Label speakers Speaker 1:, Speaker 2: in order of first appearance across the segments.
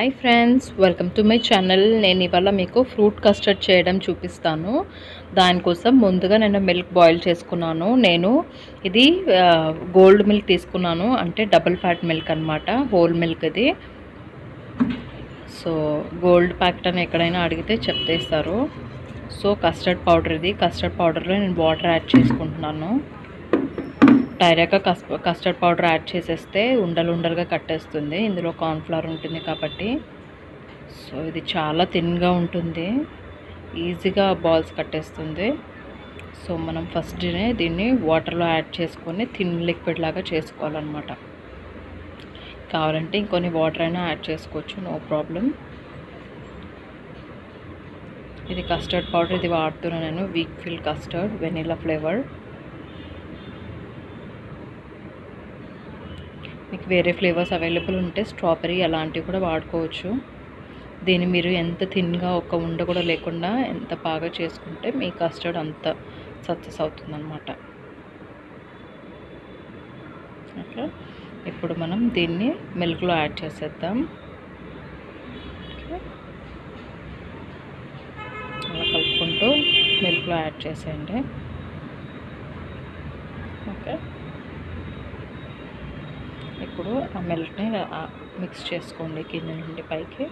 Speaker 1: hi friends welcome to my channel నేను ఇవాళ మీకు ఫ్రూట్ కస్టర్డ్ చేయడం చూపిస్తాను దానికోసం ముందుగా నేను మిల్క్ బాయిల్ చేసుకున్నాను నేను ఇది ఆ, గోల్డ్ మిల్క్ తీసుకున్నాను అంటే డబుల్ ఫ్యాట్ మిల్క్ అన్నమాట హోల్ మిల్క్ ఇది సో గోల్డ్ ప్యాకెట్ అని ఎక్కడైనా అడిగితే చెప్తేస్తారు సో కస్టర్డ్ పౌడర్ ఇది కస్టర్డ్ పౌడర్లో నేను వాటర్ యాడ్ చేసుకుంటున్నాను డైరెక్ట్గా కస్ కస్టర్డ్ పౌడర్ యాడ్ చేసేస్తే ఉండలు ఉండలుగా కట్టేస్తుంది ఇందులో కార్న్ఫ్లవర్ ఉంటుంది కాబట్టి సో ఇది చాలా థిన్గా ఉంటుంది ఈజీగా బాల్స్ కట్టేస్తుంది సో మనం ఫస్ట్నే దీన్ని వాటర్లో యాడ్ చేసుకొని థిన్ లిక్విడ్ లాగా చేసుకోవాలన్నమాట కావాలంటే ఇంకొన్ని వాటర్ అయినా యాడ్ చేసుకోవచ్చు నో ప్రాబ్లం ఇది కస్టర్డ్ పౌడర్ ఇది వాడుతున్నాను నేను Weikfield custard vanilla flavour మీకు వేరే ఫ్లేవర్స్ అవైలబుల్ ఉంటే స్ట్రాబెరీ అలాంటివి కూడా వాడుకోవచ్చు దీన్ని మీరు ఎంత థిన్గా ఒక ఉండ కూడా లేకుండా ఎంత బాగా చేసుకుంటే మీ కస్టర్డ్ అంత సక్సెస్ అవుతుందన్నమాట ఓకే ఇప్పుడు మనం దీన్ని మిల్క్లో యాడ్ చేసేద్దాం ఓకే అలా కలుపుకుంటూ మిల్క్లో యాడ్ చేసేయండి ఓకే ఇప్పుడు ఆ మిల్క్ని మిక్స్ చేసుకోండి కింద నుండి పైకి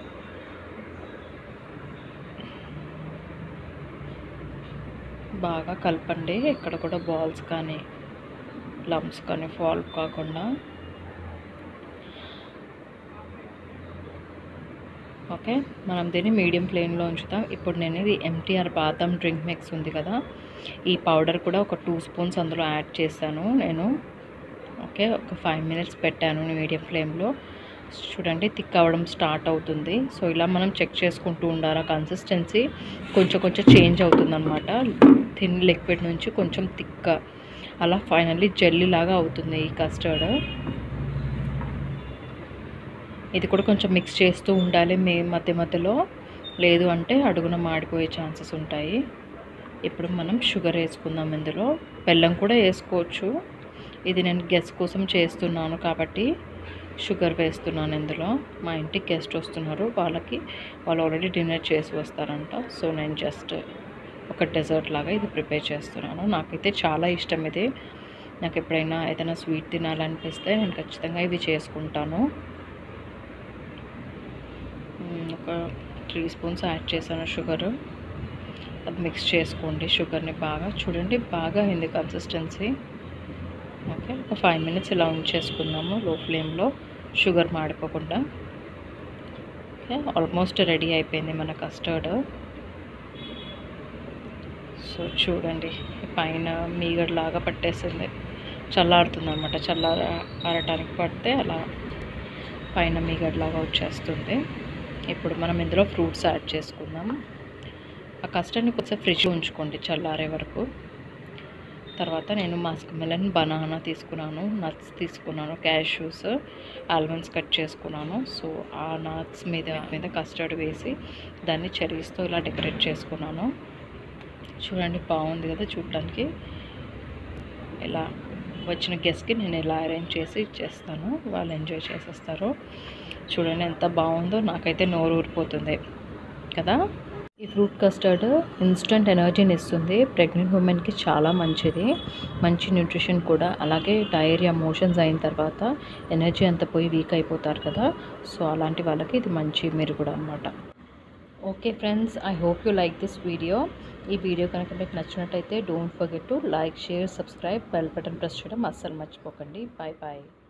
Speaker 1: బాగా కలపండి ఎక్కడ కూడా బాల్స్ కానీ లమ్స్ కానీ ఫాల్ కాకుండా ఓకే మనం దీన్ని మీడియం ఫ్లేమ్లో ఉంచుతాం ఇప్పుడు నేను ఇది ఎంటీఆర్ బాదం డ్రింక్ మిక్స్ ఉంది కదా ఈ పౌడర్ కూడా ఒక టూ స్పూన్స్ అందులో యాడ్ చేశాను నేను ఓకే ఒక ఫైవ్ మినిట్స్ పెట్టాను మీడియం ఫ్లేమ్లో చూడండి థిక్ అవ్వడం స్టార్ట్ అవుతుంది సో ఇలా మనం చెక్ చేసుకుంటూ ఉండాలి కన్సిస్టెన్సీ కొంచెం కొంచెం చేంజ్ అవుతుంది అనమాట థిన్ లిక్విడ్ నుంచి కొంచెం థిక్ అలా ఫైనల్లీ జెల్లీ లాగా అవుతుంది ఈ కస్టర్డ్ ఇది కూడా కొంచెం మిక్స్ చేస్తూ ఉండాలి మే మధ్య మధ్యలో లేదు అంటే అడుగున మాడిపోయే ఛాన్సెస్ ఉంటాయి ఇప్పుడు మనం షుగర్ వేసుకుందాం ఇందులో బెల్లం కూడా వేసుకోవచ్చు ఇది నేను గెస్ట్ కోసం చేస్తున్నాను కాబట్టి షుగర్ వేస్తున్నాను ఇందులో మా ఇంటికి గెస్ట్ వస్తున్నారు వాళ్ళకి వాళ్ళు ఆల్రెడీ డిన్నర్ చేసి వస్తారంట సో నేను జస్ట్ ఒక డెజర్ట్ లాగా ఇది ప్రిపేర్ చేస్తున్నాను నాకైతే చాలా ఇష్టం ఇది నాకు ఎప్పుడైనా ఏదైనా స్వీట్ తినాలనిపిస్తే నేను ఖచ్చితంగా ఇవి చేసుకుంటాను మ్, ఒక త్రీ స్పూన్స్ యాడ్ చేశాను షుగర్ అది మిక్స్ చేసుకోండి షుగర్ని బాగా చూడండి బాగా అయింది కన్సిస్టెన్సీ ఓకే ఒక ఫైవ్ మినిట్స్ ఇలా ఉంచేసుకుందాము లో ఫ్లేమ్లో షుగర్ మాడిపోకుండా ఓకే ఆల్మోస్ట్ రెడీ అయిపోయింది మన కస్టర్డ్ సో చూడండి పైన మీగడలాగా పట్టేసింది చల్లారుతుంది అనమాట చల్లార ఆరటానికి పడితే అలా పైన మీగడలాగా వచ్చేస్తుంది ఇప్పుడు మనం ఇందులో ఫ్రూట్స్ యాడ్ చేసుకుందాం ఆ కస్టర్డ్ని కొంచెం ఫ్రిడ్జ్ ఉంచుకోండి చల్లారే వరకు తర్వాత నేను మస్క్ మెలన్ బనానా తీసుకున్నాను నట్స్ తీసుకున్నాను క్యాష్యూస్ ఆల్మండ్స్ కట్ చేసుకున్నాను సో ఆ నట్స్ మీద మీద కస్టర్డ్ వేసి దాన్ని చెరీస్తో ఇలా డెకరేట్ చేసుకున్నాను చూడండి బాగుంది కదా చూడటానికి ఇలా వచ్చిన గెస్ట్కి నేను ఇలా అరేంజ్ చేసి ఇచ్చేస్తాను వాళ్ళు ఎంజాయ్ చేసేస్తారు చూడండి ఎంత బాగుందో నాకైతే నోరు ఊరిపోతుంది కదా ఈ ఫ్రూట్ కస్టర్డ్ ఇన్స్టంట్ ఎనర్జీని ఇస్తుంది ప్రెగ్నెంట్ ఉమెన్కి చాలా మంచిది మంచి న్యూట్రిషన్ కూడా అలాగే డయేరియా మోషన్స్ అయిన తర్వాత ఎనర్జీ అంతా పోయి వీక్ అయిపోతారు కదా సో అలాంటి వాళ్ళకి ఇది మంచి మీరు కూడా అనమాట okay friends I hope you like this video ఈ వీడియో కనుక మీకు నచ్చినట్టయితే don't forget to like share subscribe bell button press చేయడం అస్సలు మర్చిపోకండి బాయ్ బాయ్